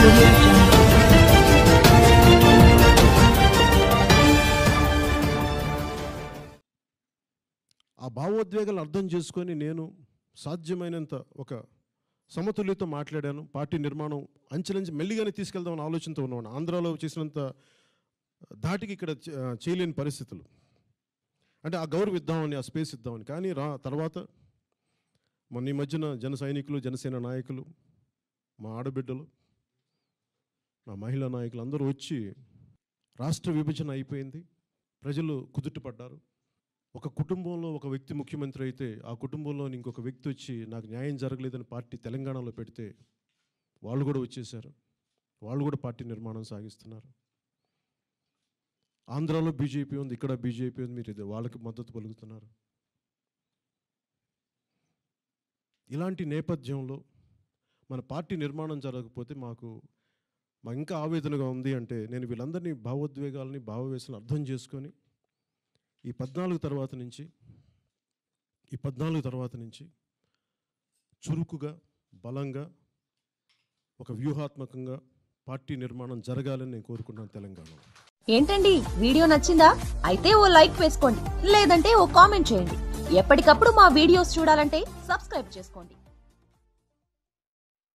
audio jungle. ఆ భావోద్వేగాలు అర్థం చేసుకొని నేను సాధ్యమైనంత ఒక సమతుల్యతో మాట్లాడాను పార్టీ నిర్మాణం అంచెలంచి మెల్లిగానే తీసుకెళ్దామని ఆలోచనతో ఉన్నాను ఆంధ్రాలో చేసినంత ధాటికి ఇక్కడ చే- చేయలేని పరిస్థితులు అంటే ఆ గౌరవం ఇద్దామని ఆ స్పేస్ ఇద్దామని కానీ రా తర్వాత మొన్న ఈ మధ్యన జన సైనికులు జనసేన నాయకులు మా ఆడబిడ్డలు మా మహిళా నాయకులు అందరూ వచ్చి రాష్ట్ర విభజన అయిపోయింది ప్రజలు కుదుటపడ్డారు ఒక కుటుంబంలో ఒక వ్యక్తి ముఖ్యమంత్రి అయితే ఆ కుటుంబంలో ఇంకొక వ్యక్తి వచ్చి నాకు న్యాయం జరగలేదని పార్టీ తెలంగాణలో పెడితే వాళ్ళు కూడా వచ్చేసారు వాళ్ళు కూడా పార్టీ నిర్మాణం సాగిస్తున్నారు ఆంధ్రాలో బీజేపీ ఉంది ఇక్కడ బీజేపీ ఉంది మీరు ఇది వాళ్ళకి మద్దతు పలుకుతున్నారు ఇలాంటి నేపథ్యంలో మన పార్టీ నిర్మాణం జరగకపోతే మాకు మా ఇంకా ఆవేదనగా ఉంది అంటే నేను వీళ్ళందరినీ భావోద్వేగాలని భావవేశాలను అర్థం చేసుకొని ఈ పద్నాలుగు తర్వాత నుంచి ఈ పద్నాలుగు తర్వాత నుంచి చురుకుగా బలంగా ఒక వ్యూహాత్మకంగా పార్టీ నిర్మాణం జరగాలని నేను కోరుకుంటున్నాను తెలంగాణలో ఏంటండి వీడియో నచ్చిందా అయితే ఓ లైక్ వేసుకోండి లేదంటే ఓ కామెంట్ చేయండి ఎప్పటికప్పుడు మా వీడియోస్ చూడాలంటే సబ్స్క్రైబ్ చేసుకోండి